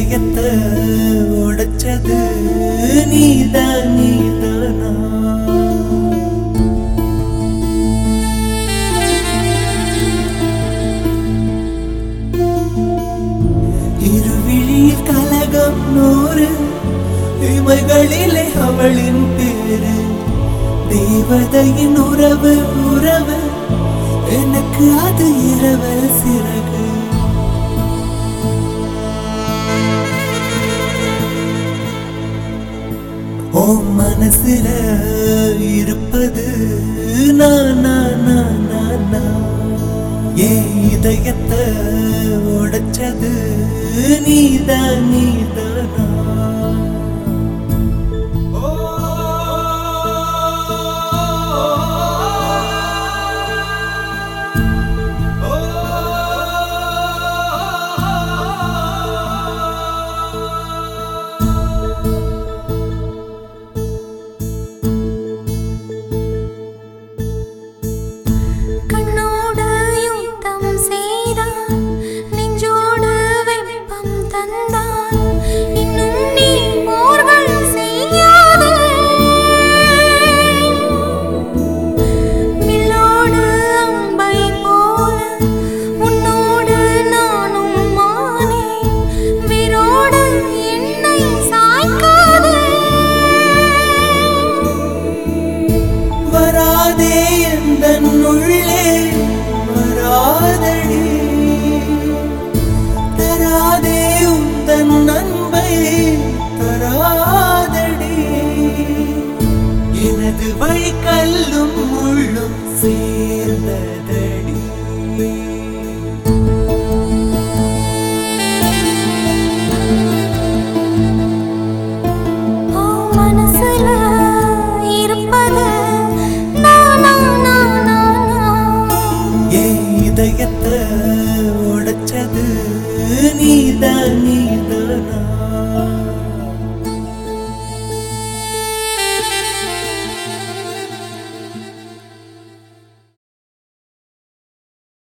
இதயத்தை உடைச்சது நீதான் நீதானா இருவிழியில் கலகம் நூறு இமைகளிலே அவளின் பேரு தேவதையின் உறவு உறவு எனக்கு அது இரவல் சிறகு ஓ மனசுல இருப்பது நான் நான் நான் நான் நான். என் இதயத்தை உடைச்சது நீதான் நீதானா கண்ணோடு யுத்தம் செய்தான் நெஞ்சோடு வெப்பம் தந்தான் இன்னும் நீ போர்கள் செய்யாதே வில்லோடு அம்பை போல உன்னோடு நானும் மானேன் விரோடு என்னை சாய்க்காதே வராதே எந்த உள்ளே வராதடி தராதே உந்தன் அன்பை தராதடி எனது வழி கல்லும் முள்ளும் சேர்ந்ததடி ஓ மனசுல இருப்பது நானா நானா என் இதயத்தை உடைச்சது நீதான் நீதானா